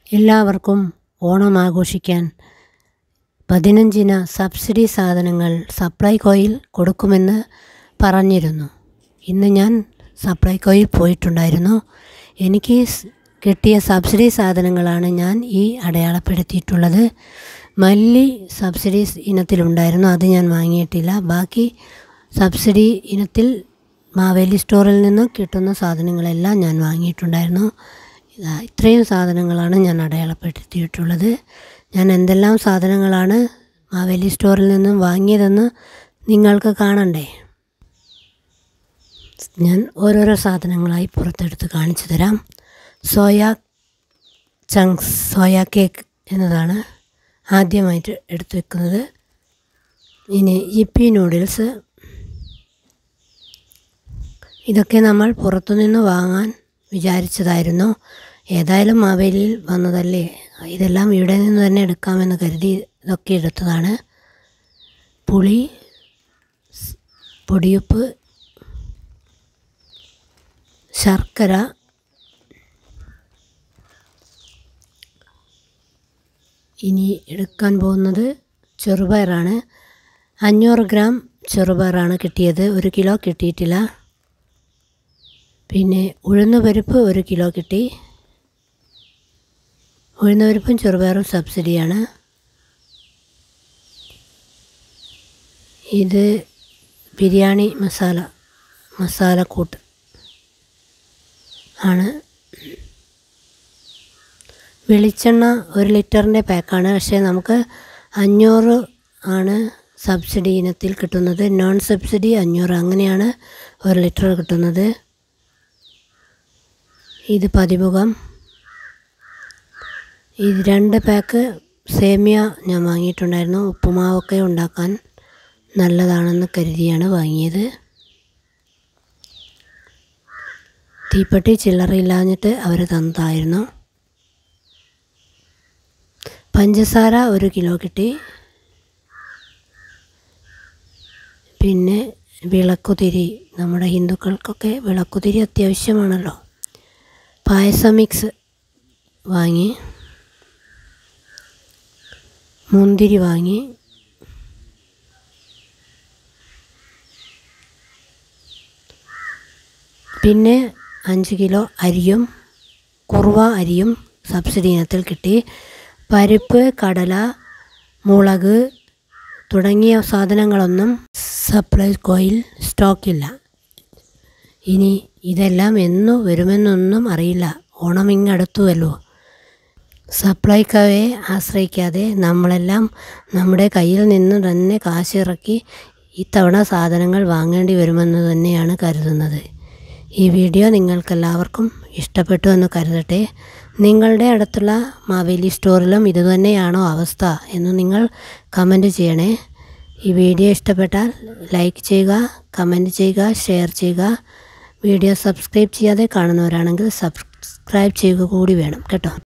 എല്ലാവർക്കും ഓണം ആഘോഷിക്കാൻ പതിനഞ്ചിന സബ്സിഡി സാധനങ്ങൾ സപ്ലൈകോയിൽ കൊടുക്കുമെന്ന് പറഞ്ഞിരുന്നു ഇന്ന് ഞാൻ സപ്ലൈകോയിൽ പോയിട്ടുണ്ടായിരുന്നു എനിക്ക് സ് കിട്ടിയ സബ്സിഡി സാധനങ്ങളാണ് ഞാൻ ഈ അടയാളപ്പെടുത്തിയിട്ടുള്ളത് മല്ലി സബ്സിഡി ഇനത്തിലുണ്ടായിരുന്നു അത് ഞാൻ വാങ്ങിയിട്ടില്ല ബാക്കി സബ്സിഡി ഇനത്തിൽ മാവേലി സ്റ്റോറിൽ നിന്ന് കിട്ടുന്ന സാധനങ്ങളെല്ലാം ഞാൻ വാങ്ങിയിട്ടുണ്ടായിരുന്നു ഇതാ ഇത്രയും സാധനങ്ങളാണ് ഞാൻ അടയാളപ്പെടുത്തിയിട്ടുള്ളത് ഞാൻ എന്തെല്ലാം സാധനങ്ങളാണ് മാവേലി സ്റ്റോറിൽ നിന്നും വാങ്ങിയതെന്ന് നിങ്ങൾക്ക് കാണണ്ടേ ഞാൻ ഓരോരോ സാധനങ്ങളായി പുറത്തെടുത്ത് കാണിച്ചു തരാം സോയ ചങ്ക്സ് സോയ കേക്ക് എന്നതാണ് ആദ്യമായിട്ട് എടുത്തു വെക്കുന്നത് ഇനി യിപ്പി നൂഡിൽസ് ഇതൊക്കെ നമ്മൾ പുറത്തുനിന്ന് വാങ്ങാൻ വിചാരിച്ചതായിരുന്നു ഏതായാലും മാവേലിയിൽ വന്നതല്ലേ ഇതെല്ലാം ഇവിടെ നിന്ന് തന്നെ എടുക്കാമെന്ന് കരുതി ഇതൊക്കെ എടുത്തതാണ് പുളി സ് പൊടിയുപ്പ് ശർക്കര ഇനി എടുക്കാൻ പോകുന്നത് ചെറുപയറാണ് അഞ്ഞൂറ് ഗ്രാം ചെറുപയറാണ് കിട്ടിയത് ഒരു കിലോ കിട്ടിയിട്ടില്ല പിന്നെ ഉഴുന്നുപരിപ്പ് ഒരു കിലോ കിട്ടി ഉഴുന്നുപരിപ്പും ചെറുപയറും സബ്സിഡിയാണ് ഇത് ബിരിയാണി മസാല മസാലക്കൂട്ട് ആണ് വെളിച്ചെണ്ണ ഒരു ലിറ്ററിൻ്റെ പാക്കാണ് പക്ഷേ നമുക്ക് അഞ്ഞൂറ് ആണ് സബ്സിഡി ഇനത്തിൽ കിട്ടുന്നത് നോൺ സബ്സിഡി അഞ്ഞൂറ് അങ്ങനെയാണ് ഒരു ലിറ്റർ കിട്ടുന്നത് ഇത് പതിമുഖം ഇത് രണ്ട് പാക്ക് സേമിയ ഞാൻ വാങ്ങിയിട്ടുണ്ടായിരുന്നു ഉപ്പുമാവൊക്കെ ഉണ്ടാക്കാൻ നല്ലതാണെന്ന് കരുതിയാണ് വാങ്ങിയത് തീപ്പെട്ടി ചില്ലറയില്ലാഞ്ഞിട്ട് അവർ തന്നതായിരുന്നു പഞ്ചസാര ഒരു കിലോ കിട്ടി പിന്നെ വിളക്കുതിരി നമ്മുടെ ഹിന്ദുക്കൾക്കൊക്കെ വിളക്കുതിരി അത്യാവശ്യമാണല്ലോ പായസ മിക്സ് വാങ്ങി മുന്തിരി വാങ്ങി പിന്നെ അഞ്ച് കിലോ അരിയും കുറുവ അരിയും സബ്സിഡി ഇനത്തിൽ കിട്ടി പരിപ്പ് കടല മുളക് തുടങ്ങിയ സാധനങ്ങളൊന്നും സപ്ലൈകോയിൽ സ്റ്റോക്കില്ല ഇനി ഇതെല്ലാം എന്നു വരുമെന്നൊന്നും അറിയില്ല ഓണം ഇങ്ങടുത്തുവല്ലോ സപ്ലൈകോയെ ആശ്രയിക്കാതെ നമ്മളെല്ലാം നമ്മുടെ കയ്യിൽ നിന്ന് തന്നെ കാശിറക്കി ഇത്തവണ സാധനങ്ങൾ വാങ്ങേണ്ടി വരുമെന്ന് തന്നെയാണ് കരുതുന്നത് ഈ വീഡിയോ നിങ്ങൾക്കെല്ലാവർക്കും ഇഷ്ടപ്പെട്ടു എന്ന് കരുതട്ടെ നിങ്ങളുടെ അടുത്തുള്ള മാവേലി സ്റ്റോറിലും ഇതുതന്നെയാണോ അവസ്ഥ എന്ന് നിങ്ങൾ കമൻറ്റ് ചെയ്യണേ ഈ വീഡിയോ ഇഷ്ടപ്പെട്ടാൽ ലൈക്ക് ചെയ്യുക കമൻറ്റ് ചെയ്യുക ഷെയർ ചെയ്യുക വീഡിയോ സബ്സ്ക്രൈബ് ചെയ്യാതെ കാണുന്നവരാണെങ്കിൽ സബ്സ്ക്രൈബ് ചെയ്യുക കൂടി വേണം കേട്ടോ